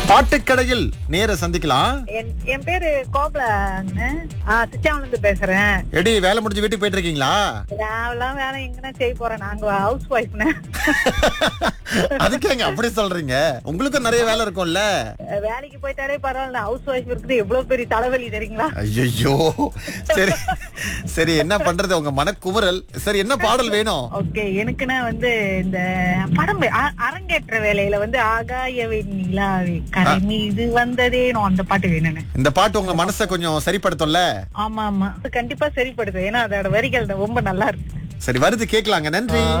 பாட்டுக்கடையில் நேர சந்திக்கலாம் என் என் பேரு கோபலாங்க திருச்சாவில இருந்து பேசுறேன் எடி வேலை முடிஞ்சு வீட்டுக்கு போயிட்டு இருக்கீங்களா நான் வேலை எங்கன்னா செய்ய போறேன் நாங்க ஹவுஸ் ஒய்ஃப்னு அதுக்கேங்க அப்படி சொல்றீங்க உங்களுக்கும் நிறைய வேலை இருக்கும்ல வேலைக்கு போயிட்டாலே பரவாயில்ல ஹவுஸ் ஒய்ஃப் இருக்குது எவ்வளவு பெரிய தலைவலி தெரியுங்களா ஐயோ சரி சரி என்ன பண்றது உங்க மனக்குமுறல் சரி என்ன பாடல் வேணும் ஓகே எனக்குன்னா வந்து இந்த படம் அ- அரங்கேற்ற வேலையில வந்து ஆகாய வெண்ணிலாவே கரை மீது வந்ததேனோ அந்த பாட்டு வேணும்னு இந்த பாட்டு உங்க மனசை கொஞ்சம் சரிப்படுத்தும்ல ஆமா ஆமா அது கண்டிப்பா சரிப்படுது ஏன்னா அதோட வரிகள் ரொம்ப நல்லா இருக்கு சரி வருது கேட்கலாங்க நன்றி